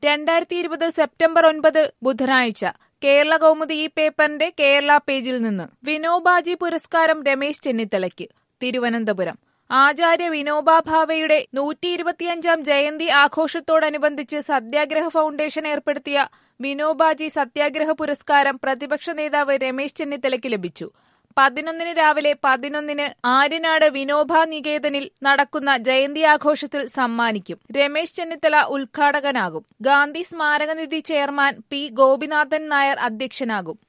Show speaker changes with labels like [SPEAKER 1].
[SPEAKER 1] രണ്ടായിരത്തി ഇരുപത് സെപ്റ്റംബർ ഒൻപത് ബുധനാഴ്ച കേരള കൗമുദി ഈ പേപ്പറിന്റെ കേരള പേജിൽ നിന്ന് വിനോബാജി പുരസ്കാരം രമേശ് ചെന്നിത്തലയ്ക്ക് തിരുവനന്തപുരം ആചാര്യ വിനോബാ ഭാവെയുടെ നൂറ്റി ഇരുപത്തിയഞ്ചാം ജയന്തി ആഘോഷത്തോടനുബന്ധിച്ച് സത്യാഗ്രഹ ഫൗണ്ടേഷൻ ഏർപ്പെടുത്തിയ വിനോബാജി സത്യാഗ്രഹ പുരസ്കാരം പ്രതിപക്ഷ നേതാവ് രമേശ് ചെന്നിത്തലയ്ക്ക് ലഭിച്ചു പതിനൊന്നിന് രാവിലെ പതിനൊന്നിന് ആര്യനാട് വിനോബ നികേതനിൽ നടക്കുന്ന ജയന്തി ആഘോഷത്തിൽ സമ്മാനിക്കും രമേശ് ചെന്നിത്തല ഉദ്ഘാടകനാകും ഗാന്ധി സ്മാരകനിധി ചെയർമാൻ പി ഗോപിനാഥൻ നായർ അധ്യക്ഷനാകും